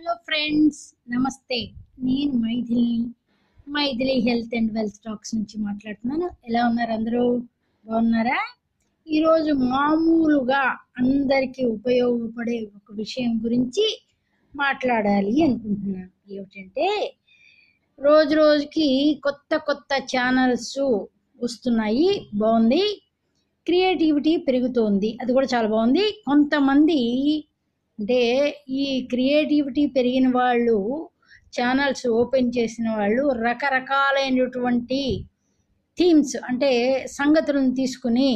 hello friends నమస్తే నేను మైథిలిని Maithili health and wealth talks నుంచి మాట్లాడుతున్నాను ఎలా ఉన్నారు అందరూ బాగున్నారా ఈరోజు మామూలుగా అందరికీ ఉపయోగపడే ఒక విషయం గురించి మాట్లాడాలి అనుకుంటున్నాను ఏమిటంటే రోజు రోజుకి కొత్త కొత్త ఛానల్స్ వస్తున్నాయి బాగుంది క్రియేటివిటీ పెరుగుతోంది అది కూడా చాలా బాగుంది కొంతమంది అంటే ఈ క్రియేటివిటీ పెరిగిన వాళ్ళు ఛానల్స్ ఓపెన్ చేసిన వాళ్ళు రకరకాలైనటువంటి థీమ్స్ అంటే సంగతులను తీసుకుని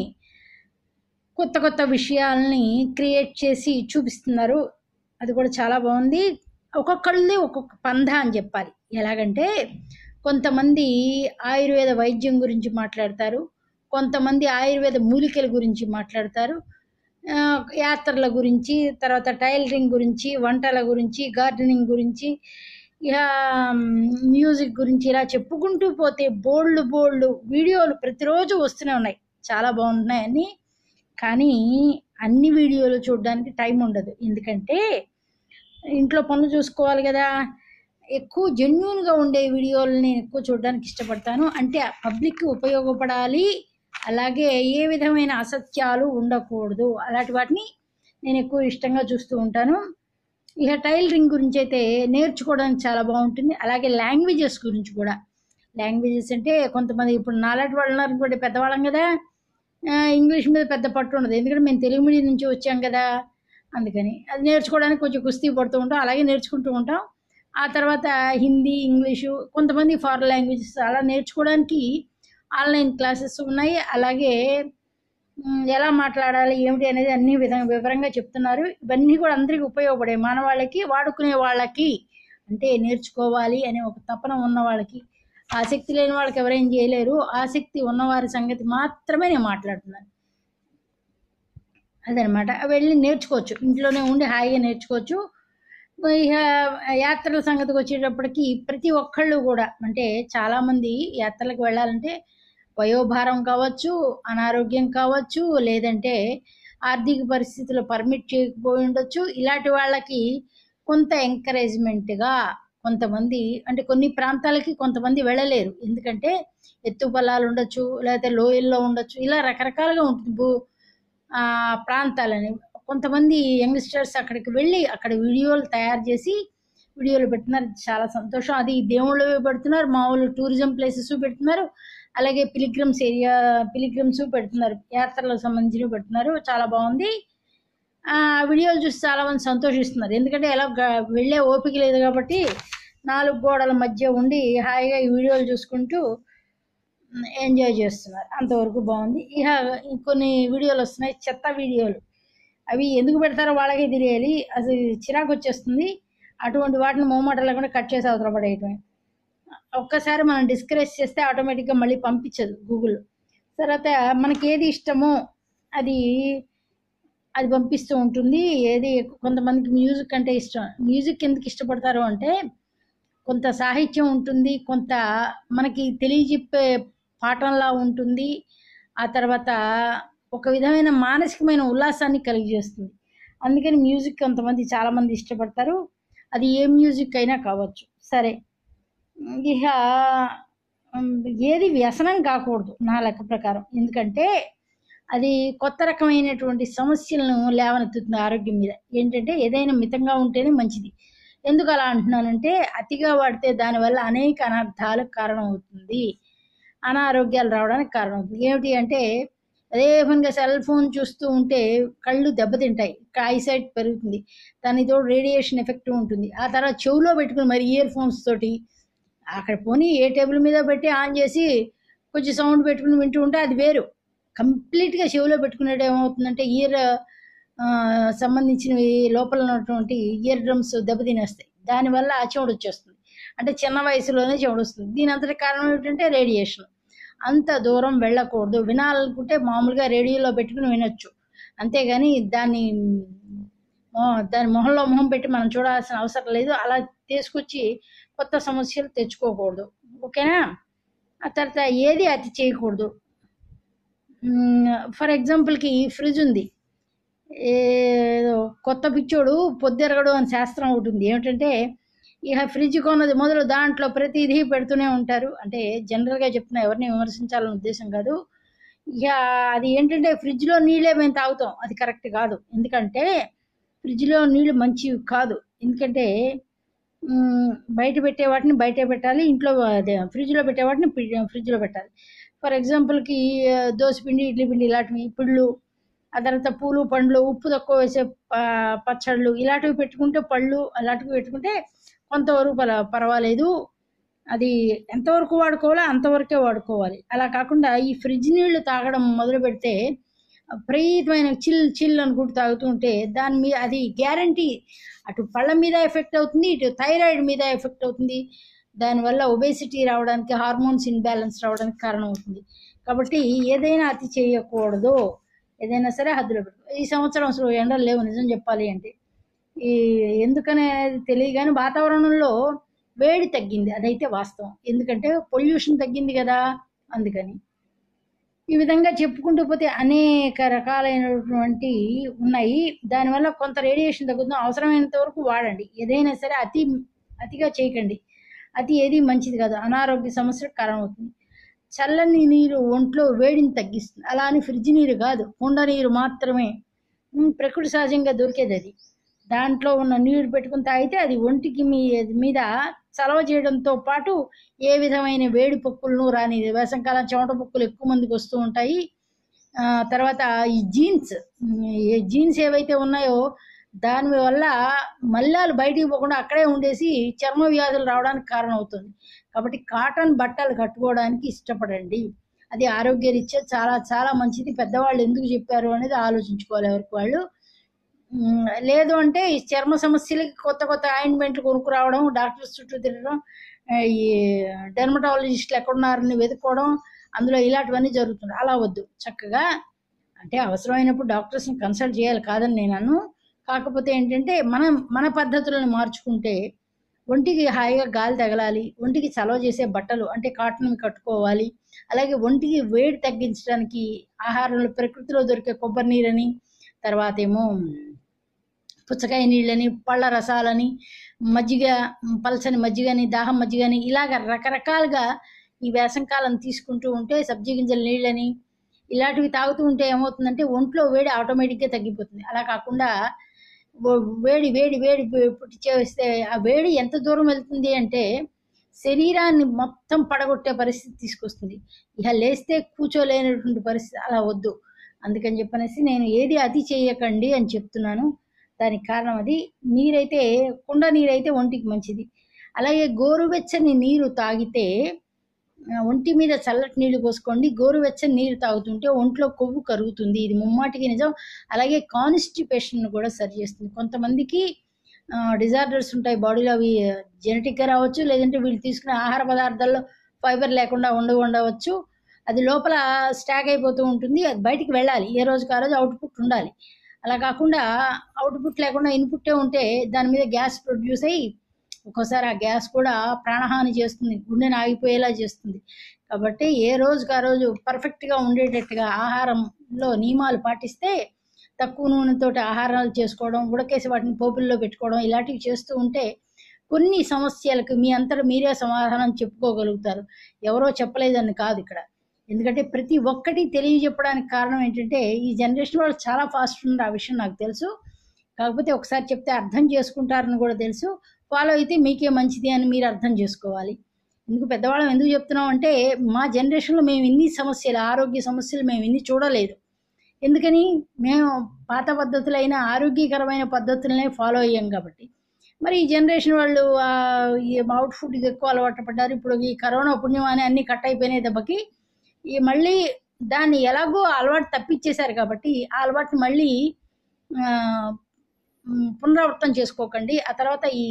కొత్త కొత్త విషయాల్ని క్రియేట్ చేసి చూపిస్తున్నారు అది కూడా చాలా బాగుంది ఒక్కొక్కళ్ళది ఒక్కొక్క పంధ అని చెప్పాలి ఎలాగంటే కొంతమంది ఆయుర్వేద వైద్యం గురించి మాట్లాడతారు కొంతమంది ఆయుర్వేద మూలికల గురించి మాట్లాడతారు ఆ, యాత్రల గురించి తర్వాత టైలరింగ్ గురించి వంటల గురించి గార్డెనింగ్ గురించి ఇక మ్యూజిక్ గురించి ఇలా చెప్పుకుంటూ పోతే బోల్డ్ బోల్డ్ వీడియోలు ప్రతిరోజు వస్తూనే ఉన్నాయి చాలా బాగుంటున్నాయి అన్ని కానీ అన్ని వీడియోలు చూడడానికి టైం ఉండదు ఎందుకంటే ఇంట్లో పనులు చూసుకోవాలి కదా ఎక్కువ జెన్యున్గా ఉండే వీడియోలు నేను ఎక్కువ చూడడానికి ఇష్టపడతాను అంటే పబ్లిక్కి ఉపయోగపడాలి అలాగే ఏ విధమైన అసత్యాలు ఉండకూడదు అలాంటి వాటిని నేను ఎక్కువ ఇష్టంగా చూస్తూ ఉంటాను ఇక టైలరింగ్ గురించి అయితే నేర్చుకోవడానికి చాలా బాగుంటుంది అలాగే లాంగ్వేజెస్ గురించి కూడా లాంగ్వేజెస్ అంటే కొంతమంది ఇప్పుడు నాలాంటి వాళ్ళు ఉన్నారు కూడా పెద్దవాళ్ళం కదా ఆ, ఇంగ్లీష్ మీద పెద్ద పట్టు ఉండదు ఎందుకంటే మేము తెలుగు మీడియం నుంచి వచ్చాం కదా అందుకని అది నేర్చుకోవడానికి కొంచెం కుస్తీ పడుతూ ఉంటాం అలాగే నేర్చుకుంటూ ఉంటాం ఆ తర్వాత హిందీ ఇంగ్లీషు కొంతమంది ఫారెన్ లాంగ్వేజెస్ అలా నేర్చుకోవడానికి ఆన్లైన్ క్లాసెస్ ఉన్నాయి అలాగే మ్, ఎలా మాట్లాడాలి ఏమిటి అనేది అన్ని విధంగా వివరంగా చెప్తున్నారు ఇవన్నీ కూడా అందరికీ ఉపయోగపడే మానవాళ్ళకి వాడుకునే వాళ్ళకి అంటే నేర్చుకోవాలి అనే ఒక తపన ఉన్న వాళ్ళకి ఆసక్తి లేని వాళ్ళకి ఎవరేం చేయలేరు ఆసక్తి ఉన్నవారి సంగతి మాత్రమే నేను మాట్లాడుతున్నాను అదనమాట వెళ్ళి నేర్చుకోవచ్చు ఇంట్లోనే ఉండి హాయిగా నేర్చుకోవచ్చు ఇక యాత్రల సంగతికి వచ్చేటప్పటికి ప్రతి ఒక్కళ్ళు కూడా అంటే చాలామంది యాత్రలకు వెళ్ళాలంటే వయోభారం కావచ్చు అనారోగ్యం కావచ్చు లేదంటే ఆర్థిక పరిస్థితులు పర్మిట్ చేయకపోయి ఉండొచ్చు ఇలాంటి వాళ్ళకి కొంత ఎంకరేజ్మెంట్గా కొంతమంది అంటే కొన్ని ప్రాంతాలకి కొంతమంది వెళ్ళలేరు ఎందుకంటే ఎత్తు పొలాలు ఉండొచ్చు లేకపోతే లోయల్లో ఉండొచ్చు ఇలా రకరకాలుగా ఉంటుంది భూ ఆ, ప్రాంతాలని కొంతమంది యంగ్స్టర్స్ అక్కడికి వెళ్ళి అక్కడ వీడియోలు తయారు చేసి వీడియోలు పెడుతున్నారు చాలా సంతోషం అది దేవుళ్ళు పెడుతున్నారు మామూలు టూరిజం ప్లేసెస్ పెడుతున్నారు అలాగే పిలిగ్రమ్స్ ఏరియా పిలిగ్రమ్స్ పెడుతున్నారు యాత్రలకు సంబంధించినవి పెడుతున్నారు చాలా బాగుంది ఆ వీడియోలు చూసి చాలా మంది సంతోషిస్తున్నారు ఎందుకంటే ఎలా గ- వెళ్ళే ఓపిక లేదు కాబట్టి నాలుగు గోడల మధ్య ఉండి హాయిగా ఈ వీడియోలు చూసుకుంటూ ఎంజాయ్ చేస్తున్నారు అంతవరకు బాగుంది ఇక కొన్ని వీడియోలు వస్తున్నాయి చెత్త వీడియోలు అవి ఎందుకు పెడతారో వాళ్ళకే తెలియాలి అసలు చిరాకు వచ్చేస్తుంది అటువంటి వాటిని మోమాట లేకుండా కట్ చేసి అవతల పడేయటమే ఒక్కసారి మనం డిస్కరేజ్ చేస్తే ఆటోమేటిక్గా మళ్ళీ పంపించదు గూగుల్ తర్వాత మనకి ఏది ఇష్టమో అది అది పంపిస్తూ ఉంటుంది ఏది కొంతమందికి మ్యూజిక్ అంటే ఇష్టం మ్యూజిక్ ఎందుకు ఇష్టపడతారు అంటే కొంత సాహిత్యం ఉంటుంది కొంత మనకి తెలియజెప్పే పాఠంలా ఉంటుంది ఆ తర్వాత ఒక విధమైన మానసికమైన ఉల్లాసాన్ని కలిగజేస్తుంది అందుకని మ్యూజిక్ కొంతమంది చాలామంది ఇష్టపడతారు అది ఏ మ్యూజిక్ అయినా కావచ్చు సరే ఇక ఉమ్, ఏది వ్యసనం కాకూడదు నా లెక్క ప్రకారం ఎందుకంటే అది కొత్త రకమైనటువంటి సమస్యలను లేవనెత్తుతుంది ఆరోగ్యం మీద ఏంటంటే ఏదైనా మితంగా ఉంటేనే మంచిది ఎందుకు అలా అంటున్నానంటే అతిగా వాడితే దానివల్ల అనేక అనర్థాలకు కారణమవుతుంది అనారోగ్యాలు రావడానికి కారణమవుతుంది ఏమిటి అంటే అదే పనిగా సెల్ ఫోన్ చూస్తూ ఉంటే కళ్ళు దెబ్బతింటాయి ఐసైట్ పెరుగుతుంది దానితో రేడియేషన్ ఎఫెక్ట్ ఉంటుంది ఆ తర్వాత చెవులో పెట్టుకుని మరి ఇయర్ ఫోన్స్ తోటి అక్కడ పోనీ ఏ టేబుల్ మీద పెట్టి ఆన్ చేసి కొంచెం సౌండ్ పెట్టుకుని వింటూ ఉంటే అది వేరు కంప్లీట్గా చెవిలో పెట్టుకునేది ఏమవుతుందంటే ఇయర్ సంబంధించినవి లోపల ఉన్నటువంటి ఇయర్ డ్రమ్స్ దెబ్బతినేస్తాయి దానివల్ల ఆ చెవుడు వచ్చేస్తుంది అంటే చిన్న వయసులోనే చెవుడు వస్తుంది దీని అంతటి కారణం ఏంటంటే రేడియేషన్ అంత దూరం వెళ్ళకూడదు వినాలనుకుంటే మామూలుగా రేడియోలో పెట్టుకుని వినొచ్చు అంతేగాని దాన్ని మొ- దాని మొహంలో మొహం పెట్టి మనం చూడాల్సిన అవసరం లేదు అలా తీసుకొచ్చి కొత్త సమస్యలు తెచ్చుకోకూడదు ఓకేనా ఆ తర్వాత ఏది అతి చేయకూడదు ఫర్ ఎగ్జాంపుల్కి ఫ్రిడ్జ్ ఉంది ఏదో కొత్త పిచ్చోడు పొద్దెరగడు అని శాస్త్రం ఒకటి ఉంది ఏమిటంటే ఇక ఫ్రిడ్జ్ కొన్నది మొదలు దాంట్లో ప్రతిదీ పెడుతూనే ఉంటారు అంటే జనరల్గా చెప్తున్నా ఎవరిని విమర్శించాలనే ఉద్దేశం కాదు ఇక అది ఏంటంటే ఫ్రిడ్జ్లో నీళ్ళే మేము తాగుతాం అది కరెక్ట్ కాదు ఎందుకంటే ఫ్రిడ్జ్లో నీళ్ళు మంచివి కాదు ఎందుకంటే మ్, బయట పెట్టే వాటిని బయటే పెట్టాలి ఇంట్లో అదే ఫ్రిడ్జ్లో పెట్టే వాటిని ఫ్రి- ఫ్రిడ్జ్లో పెట్టాలి ఫర్ ఎగ్జాంపుల్కి దోసపిండి ఇడ్లీ పిండి ఇలాంటివి పిళ్ళు ఆ తర్వాత పూలు పండ్లు ఉప్పు తక్కువ వేసే ప- పచ్చళ్ళు ఇలాంటివి పెట్టుకుంటే పళ్ళు అలాంటివి పెట్టుకుంటే కొంతవరకు పర పర్వాలేదు అది ఎంతవరకు వాడుకోవాలో అంతవరకే వాడుకోవాలి అలా కాకుండా ఈ ఫ్రిడ్జ్ నీళ్లు తాగడం మొదలు పెడితే విపరీతమైన చిల్ చిల్ అనుకుంటూ తాగుతూ ఉంటే దాని మీద అది గ్యారంటీ అటు పళ్ళ మీద ఎఫెక్ట్ అవుతుంది ఇటు థైరాయిడ్ మీద ఎఫెక్ట్ అవుతుంది దానివల్ల ఒబేసిటీ రావడానికి హార్మోన్స్ ఇన్బ్యాలెన్స్ రావడానికి కారణం అవుతుంది కాబట్టి ఏదైనా అతి చేయకూడదు ఏదైనా సరే హద్దులో పెట్టు ఈ సంవత్సరం అసలు ఎండలు లేవు నిజం చెప్పాలి అంటే ఈ ఎందుకనేది తెలియదు కానీ వాతావరణంలో వేడి తగ్గింది అదైతే వాస్తవం ఎందుకంటే పొల్యూషన్ తగ్గింది కదా అందుకని ఈ విధంగా చెప్పుకుంటూ పోతే అనేక రకాలైనటువంటి ఉన్నాయి దానివల్ల కొంత రేడియేషన్ తగ్గుతుంది అవసరమైనంత వరకు వాడండి ఏదైనా సరే అతి అతిగా చేయకండి అతి ఏది మంచిది కాదు అనారోగ్య సమస్యలకు కారణమవుతుంది చల్లని నీరు ఒంట్లో వేడిని తగ్గిస్తుంది అలా అని ఫ్రిడ్జ్ నీరు కాదు కుండ నీరు మాత్రమే ఉమ్, ప్రకృతి సహజంగా దొరికేది అది దాంట్లో ఉన్న నీరు పెట్టుకుని తాగితే అది ఒంటికి మీ మీద చలవ చేయడంతో పాటు ఏ విధమైన వేడి పొక్కులను రాని వేసంకాలం చెమట పొక్కులు ఎక్కువ మందికి వస్తూ ఉంటాయి ఆ, తర్వాత ఈ జీన్స్ ఉమ్, ఈ జీన్స్ ఏవైతే ఉన్నాయో దాని వల్ల మల్లాలు బయటికి పోకుండా అక్కడే ఉండేసి చర్మ వ్యాధులు రావడానికి కారణం అవుతుంది కాబట్టి కాటన్ బట్టలు కట్టుకోవడానికి ఇష్టపడండి అది ఆరోగ్యరీత్యా చాలా చాలా మంచిది పెద్దవాళ్ళు ఎందుకు చెప్పారు అనేది ఆలోచించుకోవాలి ఎవరికి వాళ్ళు ఉమ్, లేదు అంటే ఈ చర్మ సమస్యలకి కొత్త కొత్త ఆయింట్మెంట్లు కొనుక్కు రావడం డాక్టర్స్ చుట్టూ తిరగడం ఆ, ఈ డెర్మటాలజిస్టులు ఎక్కడున్నారని వెతుక్కోవడం అందులో ఇలాంటివన్నీ జరుగుతుంది అలా వద్దు చక్కగా అంటే అవసరమైనప్పుడు డాక్టర్స్ని కన్సల్ట్ చేయాలి కాదని నేను అన్ను కాకపోతే ఏంటంటే మనం మన పద్ధతులను మార్చుకుంటే ఒంటికి హాయిగా గాలి తగలాలి ఒంటికి చలవ చేసే బట్టలు అంటే కాటన్ కట్టుకోవాలి అలాగే ఒంటికి వేడి తగ్గించడానికి ఆహారంలో ప్రకృతిలో దొరికే కొబ్బరి నీరని తర్వాత ఏమో పుచ్చకాయ నీళ్ళని పళ్ళ రసాలని మజ్జిగ పలచని మజ్జిగని దాహం మజ్జిగని ఇలాగ రకరకాలుగా ఈ వేసంకాలం తీసుకుంటూ ఉంటే సబ్జీ గింజల నీళ్ళని ఇలాంటివి తాగుతూ ఉంటే ఏమవుతుందంటే ఒంట్లో వేడి ఆటోమేటిక్గా తగ్గిపోతుంది అలా కాకుండా ఓ- వేడి వేడి వేడి పు- పుట్టించేస్తే ఆ వేడి ఎంత దూరం వెళ్తుంది అంటే శరీరాన్ని మొత్తం పడగొట్టే పరిస్థితి తీసుకొస్తుంది ఇక లేస్తే కూర్చోలేనటువంటి పరిస్థితి అలా వద్దు అందుకని చెప్పనేసి నేను ఏది అతి చేయకండి అని చెప్తున్నాను దానికి కారణం అది నీరైతే కుండ నీరైతే ఒంటికి మంచిది అలాగే గోరువెచ్చని నీరు తాగితే ఆ, ఒంటి మీద చల్లటి నీళ్లు పోసుకోండి గోరువెచ్చని నీరు తాగుతుంటే ఒంట్లో కొవ్వు కరుగుతుంది ఇది ముమ్మాటికి నిజం అలాగే కాన్స్టిపేషన్ కూడా సరి చేస్తుంది కొంతమందికి డిజార్డర్స్ ఉంటాయి బాడీలో అవి జెనెటిక్గా రావచ్చు లేదంటే వీళ్ళు తీసుకునే ఆహార పదార్థాల్లో ఫైబర్ లేకుండా ఉండ ఉండవచ్చు అది లోపల స్టాక్ అయిపోతూ ఉంటుంది అది బయటికి వెళ్ళాలి ఏ రోజుకి ఆ రోజు అవుట్పుట్ ఉండాలి అలా కాకుండా అవుట్పుట్ లేకుండా ఇన్పుట్టే ఉంటే దాని మీద గ్యాస్ ప్రొడ్యూస్ అయ్యి ఒక్కోసారి ఆ గ్యాస్ కూడా ప్రాణహాని చేస్తుంది గుండెని ఆగిపోయేలా చేస్తుంది కాబట్టి ఏ రోజుకి ఆ రోజు పర్ఫెక్ట్గా ఉండేటట్టుగా ఆహారంలో నియమాలు పాటిస్తే తక్కువ నూనెతోటి ఆహారాలు చేసుకోవడం ఉడకేసి వాటిని పోపుల్లో పెట్టుకోవడం ఇలాంటివి చేస్తూ ఉంటే కొన్ని సమస్యలకు మీ అంతటా మీరే సమాధానం చెప్పుకోగలుగుతారు ఎవరో చెప్పలేదని కాదు ఇక్కడ ఎందుకంటే ప్రతి ఒక్కటి తెలియజెప్పడానికి కారణం ఏంటంటే ఈ జనరేషన్ వాళ్ళు చాలా ఫాస్ట్ ఉన్నారు ఆ విషయం నాకు తెలుసు కాకపోతే ఒకసారి చెప్తే అర్థం చేసుకుంటారని కూడా తెలుసు ఫాలో అయితే మీకే మంచిది అని మీరు అర్థం చేసుకోవాలి ఎందుకు పెద్దవాళ్ళం ఎందుకు చెప్తున్నాం అంటే మా జనరేషన్లో మేము ఇన్ని సమస్యలు ఆరోగ్య సమస్యలు మేము ఇన్ని చూడలేదు ఎందుకని మేము పాత పద్ధతులైన ఆరోగ్యకరమైన పద్ధతులనే ఫాలో అయ్యాం కాబట్టి మరి ఈ జనరేషన్ వాళ్ళు ఆ, ఈ అవుట్ ఫుడ్కి ఎక్కువ అలవాటు పడ్డారు ఇప్పుడు ఈ కరోనా పుణ్యం అని అన్ని కట్ అయిపోయినాయి దెబ్బకి ఈ మళ్ళీ దాన్ని ఎలాగో అలవాటు తప్పించేశారు కాబట్టి ఆ అలవాటుని మళ్ళీ ఆ, మ్, పునరావృతం చేసుకోకండి ఆ తర్వాత ఈ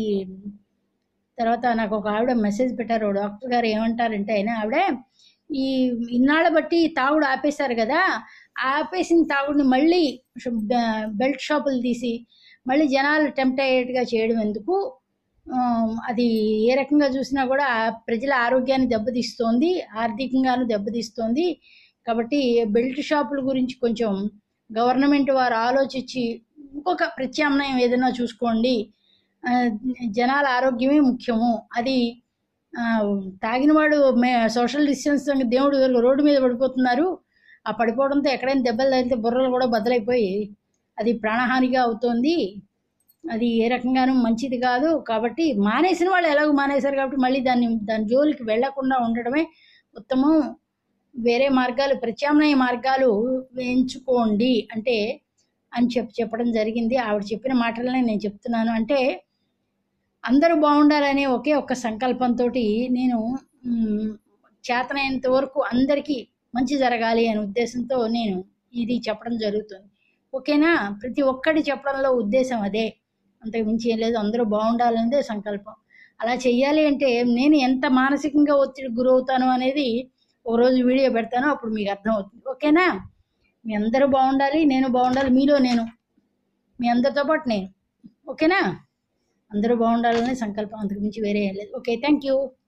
తర్వాత నాకు ఒక ఆవిడ మెసేజ్ పెట్టారు డాక్టర్ గారు ఏమంటారంటే ఆయన ఆవిడ ఈ ఇన్నాళ్ళ బట్టి తాగుడు ఆపేశారు కదా ఆపేసిన తాగుడిని మళ్ళీ షు- బె- బెల్ట్ షాపులు తీసి మళ్ళీ జనాలు టెంప్ట్ అయ్యేట్టుగా చేయడం ఎందుకు ఆ, అది ఏ రకంగా చూసినా కూడా ప్రజల ఆరోగ్యాన్ని దెబ్బతీస్తోంది ఆర్థికంగాను దెబ్బతీస్తోంది కాబట్టి బెల్ట్ షాపుల గురించి కొంచెం గవర్నమెంట్ వారు ఆలోచించి ఇంకొక ప్రత్యామ్నాయం ఏదైనా చూసుకోండి ఆ, జనాల ఆరోగ్యమే ముఖ్యము అది ఆ, తాగినవాడు మే సోషల్ డిస్టెన్స్ దేవుడు ఎరుగు రోడ్డు మీద పడిపోతున్నారు ఆ పడిపోవడంతో ఎక్కడైనా దెబ్బలు తగిలితే బుర్రలు కూడా బద్దలైపోయి అది ప్రాణహానిగా అవుతోంది అది ఏ రకంగానూ మంచిది కాదు కాబట్టి మానేసిన వాళ్ళు ఎలాగో మానేశారు కాబట్టి మళ్ళీ దాన్ని దాని జోలికి వెళ్లకుండా ఉండడమే ఉత్తమం వేరే మార్గాలు ప్రత్యామ్నాయ మార్గాలు ఎంచుకోండి అంటే అని చెప్పి చెప్పడం జరిగింది ఆవిడ చెప్పిన మాటలనే నేను చెప్తున్నాను అంటే అందరూ బాగుండాలనే ఒకే ఒక్క సంకల్పంతో నేను మ్, చేతనైనంత వరకు అందరికీ మంచి జరగాలి అనే ఉద్దేశంతో నేను ఇది చెప్పడం జరుగుతుంది ఓకేనా ప్రతి ఒక్కటి చెప్పడంలో ఉద్దేశం అదే అంతకు మించి ఏం లేదు అందరూ బాగుండాలనేదే సంకల్పం అలా చెయ్యాలి అంటే నేను ఎంత మానసికంగా ఒత్తిడికి గురవుతాను అనేది ఒక రోజు వీడియో పెడతాను అప్పుడు మీకు అర్థమవుతుంది ఓకేనా మీ అందరూ బాగుండాలి నేను బాగుండాలి మీలో నేను మీ అందరితో పాటు నేను ఓకేనా అందరూ బాగుండాలనే సంకల్పం అంతకు మించి వేరే ఏం లేదు ఓకే థ్యాంక్ యూ